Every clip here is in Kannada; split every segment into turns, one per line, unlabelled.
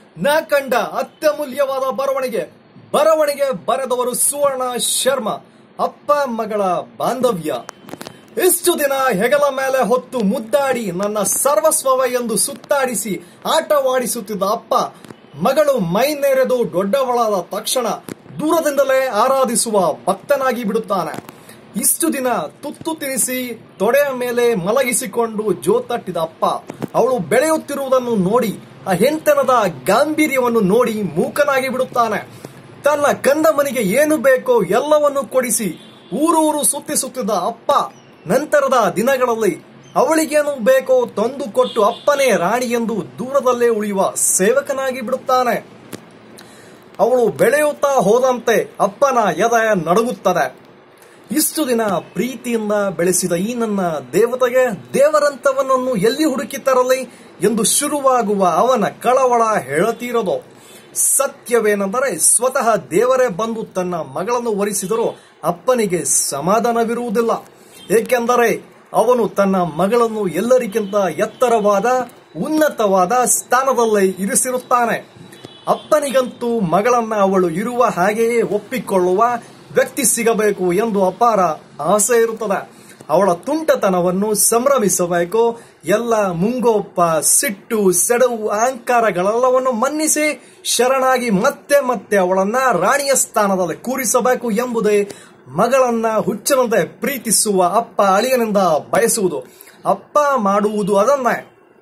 ನಾ ಕಂಡ ಅತ್ಯಮೂಲ್ಯವಾದ ಬರವಣಿಗೆ ಬರವಣಿಗೆ ಬರೆದವರು ಸುವರ್ಣ ಶರ್ಮಾ ಅಪ್ಪ ಮಗಳ ಬಾಂಧವ್ಯ ಇಷ್ಟು ದಿನ ಹೆಗಲ ಮೇಲೆ ಹೊತ್ತು ಮುದ್ದಾಡಿ ನನ್ನ ಸರ್ವಸ್ವವ ಎಂದು ಸುತ್ತಾಡಿಸಿ ಆಟವಾಡಿಸುತ್ತಿದ್ದ ಅಪ್ಪ ಮಗಳು ಮೈನೆರೆದು ದೊಡ್ಡವಳಾದ ತಕ್ಷಣ ದೂರದಿಂದಲೇ ಆರಾಧಿಸುವ ಭಕ್ತನಾಗಿ ಬಿಡುತ್ತಾನೆ ಇಷ್ಟು ದಿನ ತುತ್ತು ತಿನಿಸಿ ತೊಡೆಯ ಮೇಲೆ ಮಲಗಿಸಿಕೊಂಡು ಜೋತಟ್ಟಿದ ಅಪ್ಪ ಅವಳು ಬೆಳೆಯುತ್ತಿರುವುದನ್ನು ನೋಡಿ ಆ ಹೆಂಡತನದ ಗಾಂಭೀರ್ಯವನ್ನು ನೋಡಿ ಮೂಕನಾಗಿ ಬಿಡುತ್ತಾನೆ ತನ್ನ ಕಂದಮ್ಮನಿಗೆ ಏನು ಬೇಕೋ ಎಲ್ಲವನ್ನು ಕೊಡಿಸಿ ಊರೂರು ಸುತ್ತಿಸುತ್ತಿದ್ದ ಅಪ್ಪ ನಂತರದ ದಿನಗಳಲ್ಲಿ ಅವಳಿಗೇನು ಬೇಕೋ ತಂದು ಕೊಟ್ಟು ಅಪ್ಪನೇ ರಾಣಿ ಎಂದು ದೂರದಲ್ಲೇ ಉಳಿಯುವ ಸೇವಕನಾಗಿ ಬಿಡುತ್ತಾನೆ ಅವಳು ಬೆಳೆಯುತ್ತಾ ಹೋದಂತೆ ಅಪ್ಪನ ಎದೆ ನಡುಗುತ್ತದೆ ಇಷ್ಟು ದಿನ ಪ್ರೀತಿಯಿಂದ ಬೆಳೆಸಿದ ಈ ನನ್ನ ದೇವತೆಗೆ ದೇವರಂತವನನ್ನು ಎಲ್ಲಿ ಹುಡುಕಿ ತರಲಿ ಎಂದು ಶುರುವಾಗುವ ಅವನ ಕಳವಳ ಹೇಳತೀರದು ಸತ್ಯವೇನೆಂದರೆ ಸ್ವತಃ ದೇವರೇ ಬಂದು ತನ್ನ ಮಗಳನ್ನು ವರಿಸಿದರೂ ಅಪ್ಪನಿಗೆ ಸಮಾಧಾನವಿರುವುದಿಲ್ಲ ಏಕೆಂದರೆ ಅವನು ತನ್ನ ಮಗಳನ್ನು ಎಲ್ಲರಿಗಿಂತ ಎತ್ತರವಾದ ಉನ್ನತವಾದ ಸ್ಥಾನದಲ್ಲಿ ಇರಿಸಿರುತ್ತಾನೆ ಅಪ್ಪನಿಗಂತೂ ಮಗಳನ್ನ ಅವಳು ಇರುವ ಹಾಗೆಯೇ ಒಪ್ಪಿಕೊಳ್ಳುವ ವ್ಯಕ್ತಿ ಸಿಗಬೇಕು ಎಂದು ಅಪಾರ ಆಸೆ ಇರುತ್ತದೆ ಅವಳ ತುಂಟತನವನ್ನು ಸಂಭ್ರಮಿಸಬೇಕು ಎಲ್ಲ ಮುಂಗೋಪ ಸಿಟ್ಟು ಸೆಡವು ಅಹಂಕಾರಗಳೆಲ್ಲವನ್ನು ಮನ್ನಿಸಿ ಶರಣಾಗಿ ಮತ್ತೆ ಮತ್ತೆ ಅವಳನ್ನ ರಾಣಿಯ ಸ್ಥಾನದಲ್ಲಿ ಕೂರಿಸಬೇಕು ಎಂಬುದೇ ಮಗಳನ್ನ ಹುಚ್ಚನಂತೆ ಪ್ರೀತಿಸುವ ಅಪ್ಪ ಅಳಿಯನಿಂದ ಬಯಸುವುದು ಅಪ್ಪ ಮಾಡುವುದು ಅದನ್ನೇ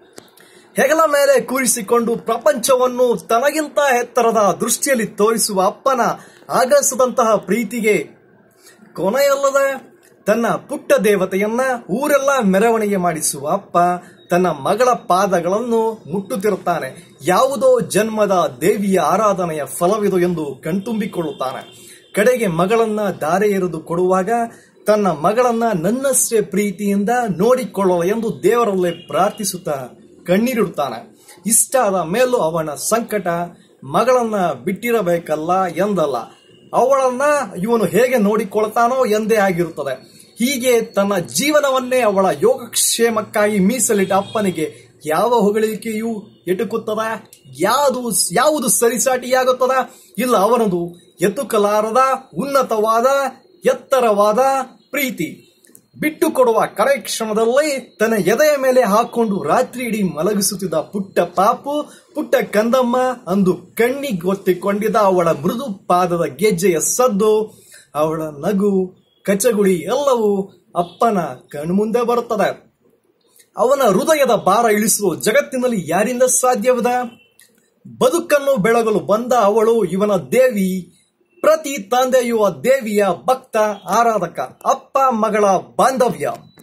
ಹೆಗಲ ಮೇಲೆ ಕೂರಿಸಿಕೊಂಡು ಪ್ರಪಂಚವನ್ನು ತನಗಿಂತ ಎತ್ತರದ ದೃಷ್ಟಿಯಲ್ಲಿ ತೋರಿಸುವ ಅಪ್ಪನ ಆಗಸದಂತಹ ಪ್ರೀತಿಗೆ ಕೊನೆಯಲ್ಲದೆ ತನ್ನ ಪುಟ್ಟ ದೇವತೆಯನ್ನ ಊರೆಲ್ಲ ಮೆರವಣಿಗೆ ಮಾಡಿಸುವ ಅಪ್ಪ ತನ್ನ ಮಗಳ ಪಾದಗಳನ್ನು ಮುಟ್ಟುತ್ತಿರುತ್ತಾನೆ ಯಾವುದೋ ಜನ್ಮದ ದೇವಿಯ ಆರಾಧನೆಯ ಫಲವಿದು ಎಂದು ಕಣ್ತುಂಬಿಕೊಳ್ಳುತ್ತಾನೆ ಕಡೆಗೆ ಮಗಳನ್ನ ದಾರೆ ಎರೆದು ಕೊಡುವಾಗ ತನ್ನ ಮಗಳನ್ನ ನನ್ನಷ್ಟೇ ಪ್ರೀತಿಯಿಂದ ನೋಡಿಕೊಳ್ಳಲು ಎಂದು ದೇವರಲ್ಲೇ ಪ್ರಾರ್ಥಿಸುತ್ತಾ ಕಣ್ಣೀರಿಡುತ್ತಾನೆ ಇಷ್ಟಾದ ಮೇಲೂ ಅವನ ಸಂಕಟ ಮಗಳನ್ನ ಬಿಟ್ಟಿರಬೇಕಲ್ಲ ಎಂದಲ್ಲ ಅವಳನ್ನ ಇವನು ಹೇಗೆ ನೋಡಿಕೊಳ್ತಾನೋ ಎಂದೇ ಆಗಿರುತ್ತದೆ ಹೀಗೆ ತನ್ನ ಜೀವನವನ್ನೇ ಅವಳ ಯೋಗಕ್ಷೇಮಕ್ಕಾಗಿ ಮೀಸಲಿಟ್ಟ ಅಪ್ಪನಿಗೆ ಯಾವ ಹೊಗಳಿಕೆಯೂ ಎಟುಕುತ್ತದ ಯಾವುದು ಯಾವುದು ಸರಿಸಾಟಿಯಾಗುತ್ತದ ಇಲ್ಲ ಅವನದು ಎತ್ತುಕಲಾರದ ಉನ್ನತವಾದ ಎತ್ತರವಾದ ಪ್ರೀತಿ ಬಿಟ್ಟು ಕೊಡುವ ಕರೆ ಕ್ಷಣದಲ್ಲಿ ತನ್ನ ಎದೆಯ ಮೇಲೆ ಹಾಕೊಂಡು ರಾತ್ರಿ ಇಡೀ ಮಲಗಿಸುತ್ತಿದ್ದ ಪುಟ್ಟ ಪಾಪು ಪುಟ್ಟ ಕಂದಮ್ಮ ಅಂದು ಕಣ್ಣಿಗೊತ್ತಿಕೊಂಡಿದ್ದ ಅವಳ ಮೃದು ಪಾದದ ಗೆಜ್ಜೆಯ ಸದ್ದು ಅವಳ ನಗು ಕಚಗುಳಿ ಎಲ್ಲವೂ ಅಪ್ಪನ ಕಣ್ಮುಂದೆ ಬರುತ್ತದೆ ಅವನ ಹೃದಯದ ಭಾರ ಇಳಿಸುವ ಜಗತ್ತಿನಲ್ಲಿ ಯಾರಿಂದ ಸಾಧ್ಯವಿದೆ ಬದುಕನ್ನು ಬೆಳಗಲು ಬಂದ ಅವಳು ಇವನ ದೇವಿ ಪ್ರತಿ ತಂದೆಯುವ ದೇವಿಯ ಭಕ್ತ ಆರಾಧಕ ಅಪ್ಪ ಮಗಳ ಬಾಂಧವ್ಯ